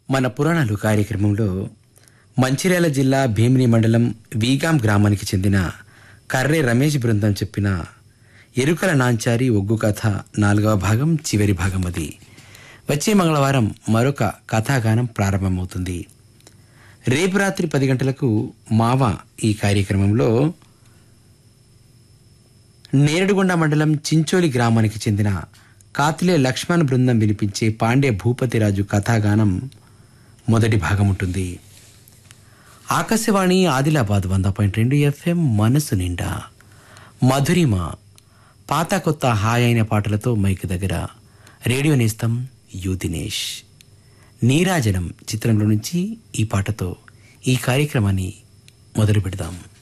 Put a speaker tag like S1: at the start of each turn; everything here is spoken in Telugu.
S1: మన పురాణాలు కార్యక్రమంలో మంచిర్యాల జిల్లా భీమిని మండలం వీగాం గ్రామానికి చెందిన కర్రే రమేష్ బృందం చెప్పిన ఎరుకల నాంచారి ఒగ్గు కథ నాలుగవ భాగం చివరి భాగం అది వచ్చే మంగళవారం మరొక కథాగానం ప్రారంభమవుతుంది రేపు రాత్రి పది గంటలకు మావ ఈ కార్యక్రమంలో నేరడుగొండ మండలం చించోలి గ్రామానికి చెందిన కాతిలే లక్ష్మణ్ బృందం వినిపించే పాండ్య భూపతిరాజు కథాగానం మొదటి భాగం ఉంటుంది ఆకాశవాణి ఆదిలాబాద్ వంద పాయింట్ రెండు ఎఫ్ఎం మనసు నిండా మధురిమ పాత కొత్త హాయ్ అయిన పాటలతో మైక్ దగ్గర రేడియో నేస్తం యు దినేష్ నీరాజనం చిత్రంలో నుంచి ఈ పాటతో ఈ కార్యక్రమాన్ని మొదలు పెడదాం